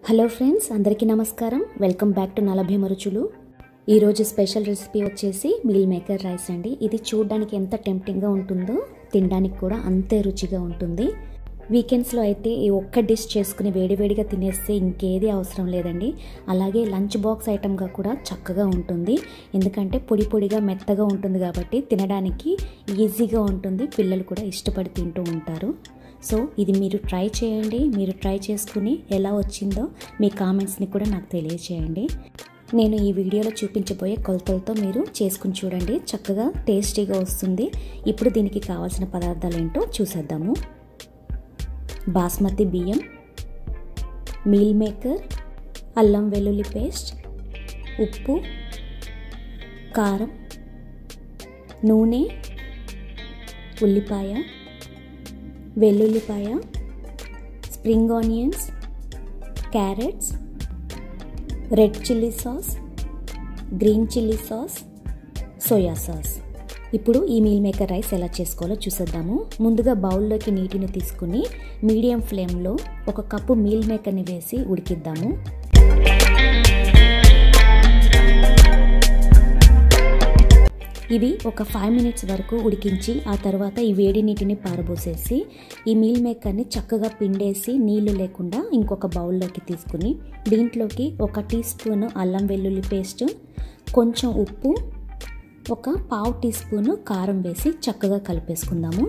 hello friends అందరికీ నమస్కారం welcome back to నలభీమ రుచులు ఈరోజు స్పెషల్ రెసిపీ వచ్చేసి మీల్ మేకర్ రైస్ అండి ఇది చూడడానికి ఎంత టెంప్టింగ్గా ఉంటుందో తినడానికి కూడా అంతే రుచిగా ఉంటుంది వీకెండ్స్లో అయితే ఈ ఒక్క డిష్ చేసుకుని వేడివేడిగా తినేస్తే ఇంకేది అవసరం లేదండి అలాగే లంచ్ బాక్స్ ఐటమ్గా కూడా చక్కగా ఉంటుంది ఎందుకంటే పొడి పొడిగా మెత్తగా ఉంటుంది కాబట్టి తినడానికి ఈజీగా ఉంటుంది పిల్లలు కూడా ఇష్టపడి తింటూ ఉంటారు సో ఇది మీరు ట్రై చేయండి మీరు ట్రై చేసుకుని ఎలా వచ్చిందో మీ కామెంట్స్ని కూడా నాకు తెలియచేయండి నేను ఈ వీడియోలో చూపించబోయే కొలతలతో మీరు చేసుకుని చూడండి చక్కగా టేస్టీగా వస్తుంది ఇప్పుడు దీనికి కావాల్సిన పదార్థాలు ఏంటో చూసేద్దాము బాస్మతి బియ్యం మీల్ మేకర్ అల్లం వెల్లుల్లి పేస్ట్ ఉప్పు కారం నూనె ఉల్లిపాయ వెల్లుల్లిపాయ spring onions carrots red chilli sauce green chilli sauce soya sauce ఇప్పుడు ఈ మీల్ మేకర్ రైస్ ఎలా చేసుకోవాలో చూసేద్దాము ముందుగా బౌల్లోకి నీటిని తీసుకుని మీడియం ఫ్లేమ్లో ఒక కప్పు మీల్ మేకర్ని వేసి ఉడికిద్దాము ఇవి ఒక ఫైవ్ మినిట్స్ వరకు ఉడికించి ఆ తర్వాత ఈ వేడి నీటిని పారబోసేసి ఈ మీల్ మేకర్ని చక్కగా పిండేసి నీళ్లు లేకుండా ఇంకొక బౌల్లోకి తీసుకుని దీంట్లోకి ఒక టీ స్పూన్ అల్లం వెల్లుల్లి పేస్ట్ కొంచెం ఉప్పు ఒక పావు టీ స్పూన్ కారం వేసి చక్కగా కలిపేసుకుందాము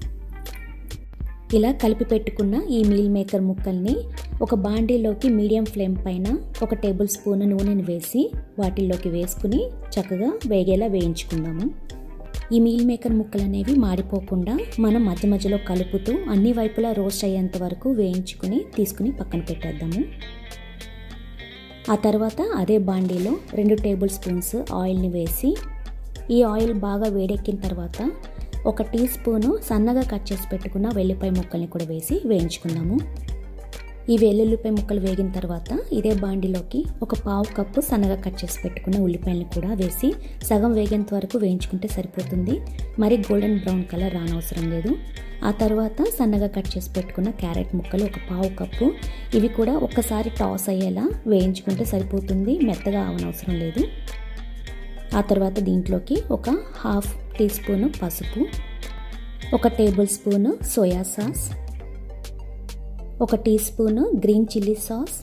ఇలా కలిపి పెట్టుకున్న ఈ మీల్ మేకర్ ముక్కల్ని ఒక బాండీలోకి మీడియం ఫ్లేమ్ పైన ఒక టేబుల్ స్పూన్ నూనెని వేసి వాటిల్లోకి వేసుకుని చక్కగా వేగేలా వేయించుకుందాము ఈ మీల్ మేకర్ ముక్కలు అనేవి మాడిపోకుండా మనం మధ్య మధ్యలో కలుపుతూ అన్ని వైపులా రోస్ట్ అయ్యేంత వరకు వేయించుకుని తీసుకుని పక్కన పెట్టేద్దాము ఆ తర్వాత అదే బాండీలో రెండు టేబుల్ స్పూన్స్ ఆయిల్ని వేసి ఈ ఆయిల్ బాగా వేడెక్కిన తర్వాత ఒక టీ స్పూను సన్నగా కట్ చేసి పెట్టుకున్న వెల్లిపాయ ముక్కల్ని కూడా వేసి వేయించుకుందాము ఈ వెల్లుల్లిపాయ ముక్కలు వేగిన తర్వాత ఇదే బాండిలోకి ఒక పావు కప్పు సన్నగా కట్ చేసి పెట్టుకున్న ఉల్లిపాయలను కూడా వేసి సగం వేగేంత వరకు వేయించుకుంటే సరిపోతుంది మరి గోల్డెన్ బ్రౌన్ కలర్ రానవసరం లేదు ఆ తర్వాత సన్నగా కట్ చేసి పెట్టుకున్న క్యారెట్ ముక్కలు ఒక పావు కప్పు ఇవి కూడా ఒక్కసారి టాస్ అయ్యేలా వేయించుకుంటే సరిపోతుంది మెత్తగా అవనవసరం లేదు ఆ తర్వాత దీంట్లోకి ఒక హాఫ్ టీ స్పూను పసుపు ఒక టేబుల్ స్పూను సోయా సాస్ ఒక teaspoon green chilli sauce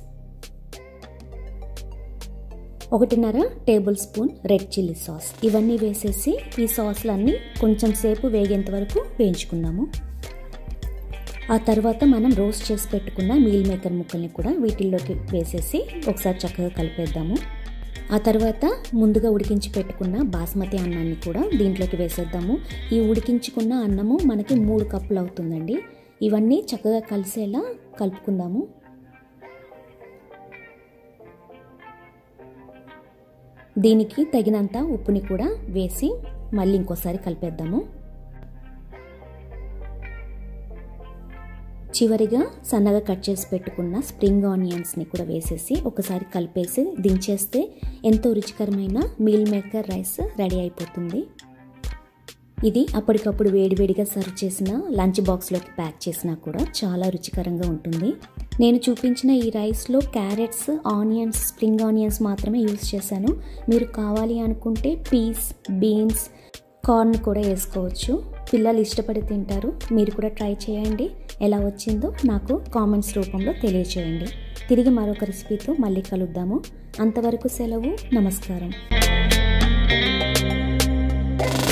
ఒకటిన్నర tablespoon red chilli sauce ఇవన్నీ వేసేసి ఈ సాస్లన్నీ కొంచెం సేపు వేగేంత వరకు వేయించుకుందాము ఆ తర్వాత మనం రోస్ట్ చేసి పెట్టుకున్న మీల్ మేకర్ ముక్కల్ని కూడా వీటిల్లోకి వేసేసి ఒకసారి చక్కగా కలిపేద్దాము ఆ తర్వాత ముందుగా ఉడికించి పెట్టుకున్న బాస్మతి అన్నాన్ని కూడా దీంట్లోకి వేసేద్దాము ఈ ఉడికించుకున్న అన్నము మనకి మూడు కప్పులు అవుతుందండి ఇవన్నీ చక్కగా కలిసేలా కలుపుకుందాము దీనికి తగినంత ఉప్పుని కూడా వేసి మళ్ళీ ఇంకోసారి కలిపేద్దాము చివరిగా సన్నగా కట్ చేసి పెట్టుకున్న స్ప్రింగ్ ఆనియన్స్ని కూడా వేసేసి ఒకసారి కలిపేసి దించేస్తే ఎంతో రుచికరమైన మీల్ మేకర్ రైస్ రెడీ అయిపోతుంది ఇది అప్పటికప్పుడు వేడివేడిగా సర్వ్ చేసిన లంచ్ బాక్స్లోకి ప్యాక్ చేసినా కూడా చాలా రుచికరంగా ఉంటుంది నేను చూపించిన ఈ రైస్లో క్యారెట్స్ ఆనియన్స్ స్ప్రింగ్ ఆనియన్స్ మాత్రమే యూస్ చేశాను మీరు కావాలి అనుకుంటే పీస్ బీన్స్ కార్న్ కూడా వేసుకోవచ్చు పిల్లలు ఇష్టపడి తింటారు మీరు కూడా ట్రై చేయండి ఎలా వచ్చిందో నాకు కామెంట్స్ రూపంలో తెలియచేయండి తిరిగి మరొక రెసిపీతో మళ్ళీ కలుద్దాము అంతవరకు సెలవు నమస్కారం